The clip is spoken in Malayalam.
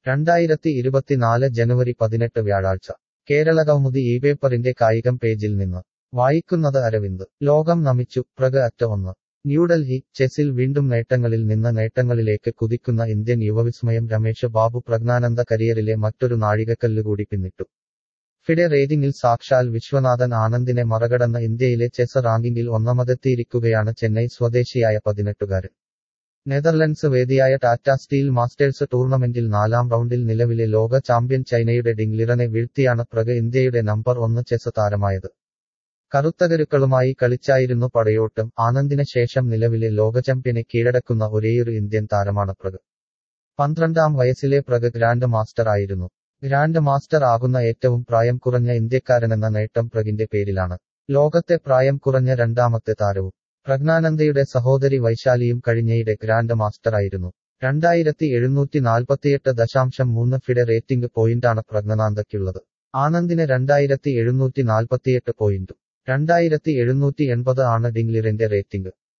രണ്ടായിരത്തി ഇരുപത്തിനാല് ജനുവരി പതിനെട്ട് വ്യാഴാഴ്ച കേരള കൗമുദി ഈ പേപ്പറിന്റെ കായികം പേജിൽ നിന്ന് വായിക്കുന്നത് അരവിന്ദ് ലോകം നമിച്ചു പ്രഗ അറ്റ ഒന്ന് ന്യൂഡൽഹി ചെസിൽ വീണ്ടും നേട്ടങ്ങളിൽ നിന്ന് നേട്ടങ്ങളിലേക്ക് കുതിക്കുന്ന ഇന്ത്യൻ യുവവിസ്മയം രമേശ് ബാബു പ്രജ്ഞാനന്ദ കരിയറിലെ മറ്റൊരു നാഴികക്കല്ലുകൂടി പിന്നിട്ടു ഫിഡെ റേറ്റിംഗിൽ സാക്ഷാൽ വിശ്വനാഥൻ ആനന്ദിനെ മറികടന്ന ഇന്ത്യയിലെ ചെസ് റാങ്കിങ്ങിൽ ഒന്നാമതെത്തിയിരിക്കുകയാണ് ചെന്നൈ സ്വദേശിയായ പതിനെട്ടുകാരൻ നെതർലൻഡ്സ് വേദിയായ ടാറ്റ സ്റ്റീൽ മാസ്റ്റേഴ്സ് ടൂർണമെന്റിൽ നാലാം റൗണ്ടിൽ നിലവിലെ ലോക ചാമ്പ്യൻ ചൈനയുടെ ഡിംഗ്ലിറനെ വീഴ്ത്തിയാണ് പ്രഗ് ഇന്ത്യയുടെ നമ്പർ ഒന്ന് ചെസ് താരമായത് കറുത്തകരുക്കളുമായി കളിച്ചായിരുന്നു പടയോട്ടം ആനന്ദിന് ശേഷം നിലവിലെ ലോക ചാമ്പ്യനെ കീഴടക്കുന്ന ഒരേയൊരു ഇന്ത്യൻ താരമാണ് പ്രഗ് പന്ത്രണ്ടാം വയസ്സിലെ പ്രഗ് ഗ്രാൻഡ് മാസ്റ്റർ ആയിരുന്നു ഗ്രാൻഡ് മാസ്റ്റർ ആകുന്ന ഏറ്റവും പ്രായം കുറഞ്ഞ ഇന്ത്യക്കാരനെന്ന നേട്ടം പ്രഗിന്റെ പേരിലാണ് ലോകത്തെ പ്രായം കുറഞ്ഞ രണ്ടാമത്തെ താരവും പ്രജ്ഞാനന്ദയുടെ സഹോദരി വൈശാലിയും കഴിഞ്ഞയിടെ ഗ്രാൻഡ് മാസ്റ്ററായിരുന്നു രണ്ടായിരത്തി എഴുന്നൂറ്റി നാൽപ്പത്തിയെട്ട് ദശാംശം മൂന്ന് ഫിഡെ റേറ്റിംഗ് പോയിന്റാണ് പ്രജ്ഞാനന്ദയ്ക്കുള്ളത് ആനന്ദിന് രണ്ടായിരത്തി എഴുന്നൂറ്റി നാൽപ്പത്തിയെട്ട് പോയിന്റും രണ്ടായിരത്തി എഴുന്നൂറ്റി എൺപത് ആണ് ഡിംഗ്ലിറിന്റെ റേറ്റിംഗ്